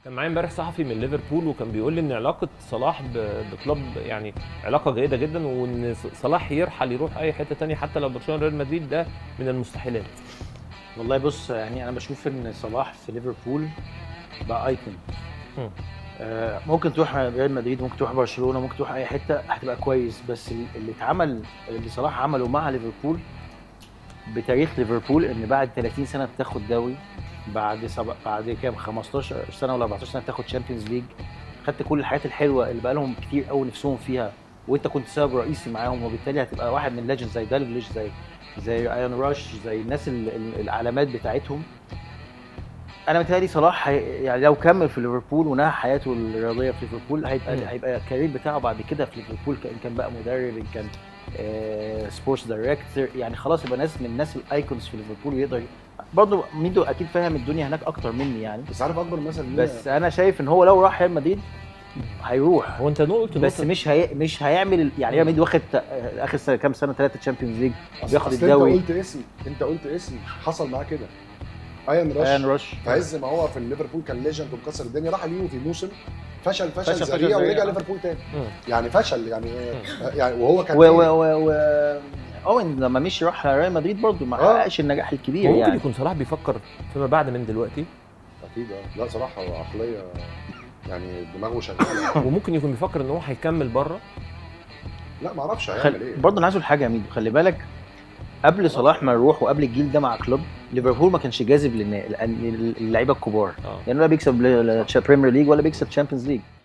كان معايا امبارح صحفي من ليفربول وكان بيقول لي ان علاقه صلاح ب- بكلوب يعني علاقه جيده جدا وان ص- صلاح يرحل يروح اي حته تانية حتى لو برشلونه ريال مدريد ده من المستحيلات والله بص يعني انا بشوف ان صلاح في ليفربول بقى ايكون مم. آه ممكن تروح ريال مدريد ممكن تروح برشلونه ممكن تروح اي حته هتبقى كويس بس ال- اللي اتعمل اللي صلاح عمله مع ليفربول بتاريخ ليفربول ان بعد 30 سنه بتاخد دوري بعد سب... بعد كام 15 سنه ولا 14 سنه بتاخد شامبيونز ليج خدت كل الحاجات الحلوه اللي بقى لهم كتير قوي نفسهم فيها وانت كنت سبب رئيسي معاهم وبالتالي هتبقى واحد من الليجند زي دالجليش زي زي ايان راش زي الناس ال- ال- العلامات بتاعتهم انا متهيألي صلاح هي يعني لو كمل في ليفربول ونهى حياته الرياضيه في ليفربول هيبقى مم. هيبقى الكارير بتاعه بعد كده في ليفربول ان كان بقى مدرب ان كان سبورتس دايركتور يعني خلاص يبقى ناس من الناس الايكونز في ليفربول ويقدر برضه ميدو اكيد فاهم الدنيا هناك اكتر مني يعني بس عارف اكبر مثل لينا بس انا شايف ان هو لو راح ريال مدريد هيروح هو انت قلت بس نقطة- مش هي مش هيعمل ال- يعني ريال مدريد واخد آه، اخر سنه كام سنه ثلاثه تشامبيونز ليج أصل- بياخد أصل الدوري. انت قلت اسم انت قلت اسم حصل معاه كده ايان راش ايان راش في عز ما هو في ليفربول كان ليجند ومكسر الدنيا راح اليوفي موسم فشل فشل, فشل- فشل ذريع ذريع. ورجع ليفربول تاني مم. يعني فشل يعني يعني وهو كان و إيه؟ و و و اوين لما مشي راح ريال مدريد برضه ما آه. حققش النجاح الكبير هو ممكن يعني يكون صلاح بيفكر فيما بعد من دلوقتي اكيد آه. لا صراحه هو عقليه يعني دماغه شغاله وممكن يكون بيفكر ان هو هيكمل بره لا ما اعرفش هيعمل خل... ايه برضه انا عايز اقول حاجه يا ميدو خلي بالك قبل صلاح ما يروح وقبل الجيل ده مع كلوب ليفربول ما كانش جاذب للنا- للعيبه الكبار اه يعني ولا بيكسب بريمير ليج ولا بيكسب تشامبيونز ليج